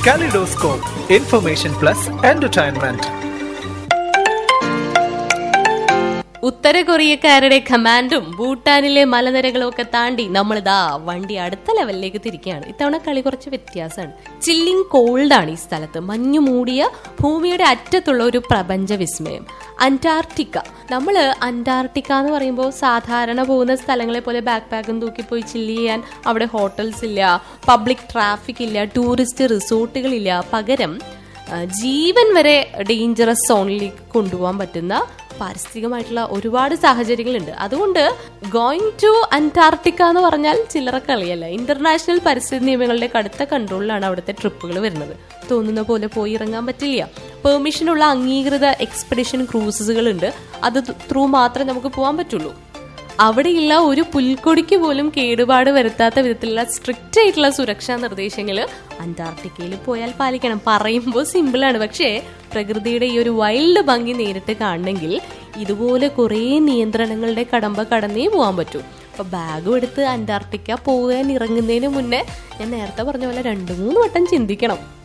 Kaleidoscope, information plus entertainment. ഉത്തര കൊറിയക്കാരുടെ കമാൻഡും ഭൂട്ടാനിലെ മലനിരകളും ഒക്കെ താണ്ടി നമ്മളിതാ വണ്ടി അടുത്ത ലെവലിലേക്ക് തിരിക്കുകയാണ് ഇത്തവണ കളി കുറച്ച് വ്യത്യാസമാണ് ചില്ലിങ് കോൾഡ് ആണ് ഈ സ്ഥലത്ത് മഞ്ഞു മൂടിയ ഭൂമിയുടെ അറ്റത്തുള്ള ഒരു പ്രപഞ്ച വിസ്മയം അന്റാർട്ടിക്ക നമ്മൾ അന്റാർട്ടിക്ക എന്ന് പറയുമ്പോൾ സാധാരണ പോകുന്ന സ്ഥലങ്ങളെ പോലെ ബാക്ക് പാക്കും തൂക്കി പോയി ചില്ല് ചെയ്യാൻ അവിടെ ഹോട്ടൽസ് ഇല്ല പബ്ലിക് ട്രാഫിക് ഇല്ല ടൂറിസ്റ്റ് റിസോർട്ടുകളില്ല പകരം ആ, ജീവൻ വരെ ഡേഞ്ചറസ് സോണിലേക്ക് കൊണ്ടുപോകാൻ പറ്റുന്ന പാരിസ്ഥിതികമായിട്ടുള്ള ഒരുപാട് സാഹചര്യങ്ങളുണ്ട് അതുകൊണ്ട് ഗോയിങ് ടു അന്റാർട്ടിക്ക എന്ന് പറഞ്ഞാൽ ചില്ലറ കളിയല്ല ഇന്റർനാഷണൽ പരിസ്ഥിതി നിയമങ്ങളുടെ കടുത്ത കൺട്രോളിലാണ് അവിടുത്തെ ട്രിപ്പുകൾ വരുന്നത് തോന്നുന്ന പോലെ പോയി ഇറങ്ങാൻ പറ്റില്ല പെർമിഷനുള്ള അംഗീകൃത എക്സ്പെഡിഷൻ ക്രൂസസുകൾ ഉണ്ട് അത് ത്രൂ മാത്രമേ നമുക്ക് പോകാൻ പറ്റുള്ളൂ അവിടെയുള്ള ഒരു പുൽക്കൊടിക്ക് പോലും കേടുപാട് വരുത്താത്ത വിധത്തിലുള്ള സ്ട്രിക്റ്റ് ആയിട്ടുള്ള സുരക്ഷാ നിർദ്ദേശങ്ങൾ അന്റാർട്ടിക്കയിൽ പോയാൽ പാലിക്കണം പറയുമ്പോൾ സിമ്പിളാണ് പക്ഷേ പ്രകൃതിയുടെ ഈ ഒരു വൈൽഡ് ഭംഗി നേരിട്ട് കാണണമെങ്കിൽ ഇതുപോലെ കുറേ നിയന്ത്രണങ്ങളുടെ കടമ്പ കടന്നേ പോകാൻ പറ്റൂ അപ്പൊ ബാഗും എടുത്ത് അന്റാർട്ടിക്ക പോകാൻ ഇറങ്ങുന്നതിന് മുന്നേ ഞാൻ നേരത്തെ പറഞ്ഞ പോലെ രണ്ടു മൂന്ന് വട്ടം ചിന്തിക്കണം